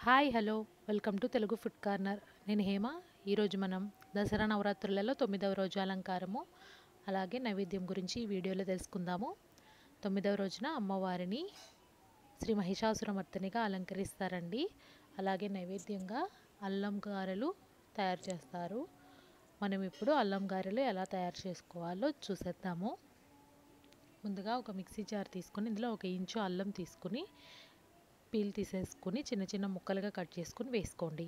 hi hello welcome to Telugu food corner నేను హేమ ఈరోజు మనం దసరా నవరాత్రులలో తొమ్మిదవ రోజు అలంకారము అలాగే నైవేద్యం గురించి ఈ వీడియోలో తెలుసుకుందాము తొమ్మిదవ రోజున అమ్మవారిని శ్రీ మహిషాసురమర్తనిగా అలంకరిస్తారండి అలాగే నైవేద్యంగా అల్లం గారెలు తయారు చేస్తారు మనం ఇప్పుడు అల్లం గారెలు ఎలా తయారు చేసుకోవాలో చూసేద్దాము ముందుగా ఒక మిక్సీ జార్ తీసుకొని ఇందులో ఒక ఇంచు అల్లం తీసుకుని పీల్ తీసేసుకుని చిన్న చిన్న ముక్కలుగా కట్ చేసుకుని వేసుకోండి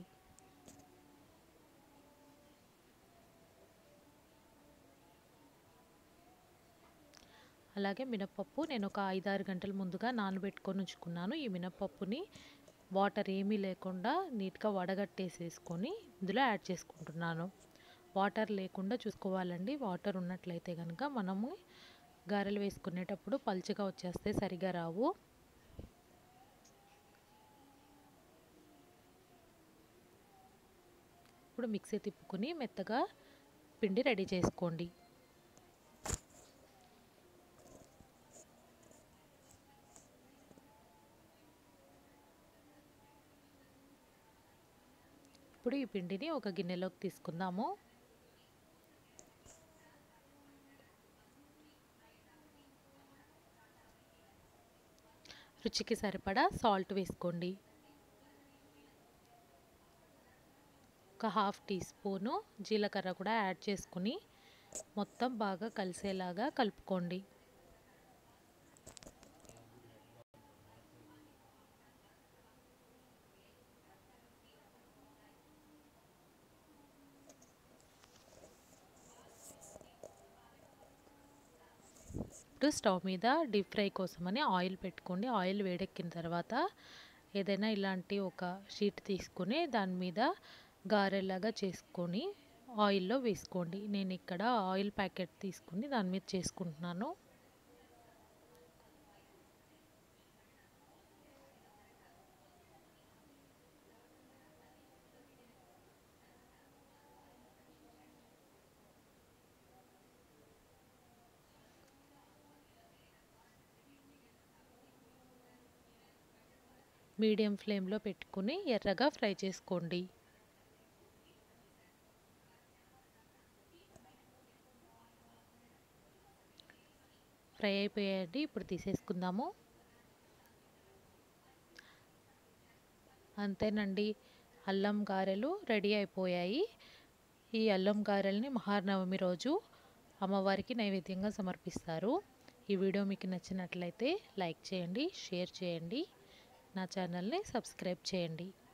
అలాగే మినపప్పు నేను ఒక ఐదారు గంటల ముందుగా నానబెట్టుకొని ఉంచుకున్నాను ఈ మినపప్పుని వాటర్ ఏమీ లేకుండా నీట్గా వడగట్టేసేసుకొని ఇందులో యాడ్ చేసుకుంటున్నాను వాటర్ లేకుండా చూసుకోవాలండి వాటర్ ఉన్నట్లయితే కనుక మనము గారెలు వేసుకునేటప్పుడు పల్చగా వచ్చేస్తే సరిగా రావు ఇప్పుడు మిక్సీ తిప్పుకుని మెత్తగా పిండి రెడీ చేసుకోండి ఇప్పుడు ఈ పిండిని ఒక గిన్నెలోకి తీసుకుందాము రుచికి సరిపడా సాల్ట్ వేసుకోండి ఒక హాఫ్ టీ స్పూను జీలకర్ర కూడా యాడ్ చేసుకుని మొత్తం బాగా కలిసేలాగా కలుపుకోండి ఇప్పుడు స్టవ్ మీద డీప్ ఫ్రై కోసమని ఆయిల్ పెట్టుకోండి ఆయిల్ వేడెక్కిన తర్వాత ఏదైనా ఇలాంటి ఒక షీట్ తీసుకుని దాని మీద గారెలాగా చేసుకొని ఆయిల్లో వేసుకోండి నేను ఇక్కడ ఆయిల్ ప్యాకెట్ తీసుకుని దాని మీద చేసుకుంటున్నాను మీడియం ఫ్లేమ్లో పెట్టుకుని ఎర్రగా ఫ్రై చేసుకోండి ఫ్రై అయిపోయాయండి ఇప్పుడు తీసేసుకుందాము అంతేనండి అల్లం గారెలు రెడీ అయిపోయాయి ఈ అల్లం గారెల్ని మహానవమి రోజు అమ్మవారికి నైవేద్యంగా సమర్పిస్తారు ఈ వీడియో మీకు నచ్చినట్లయితే లైక్ చేయండి షేర్ చేయండి నా ఛానల్ని సబ్స్క్రైబ్ చేయండి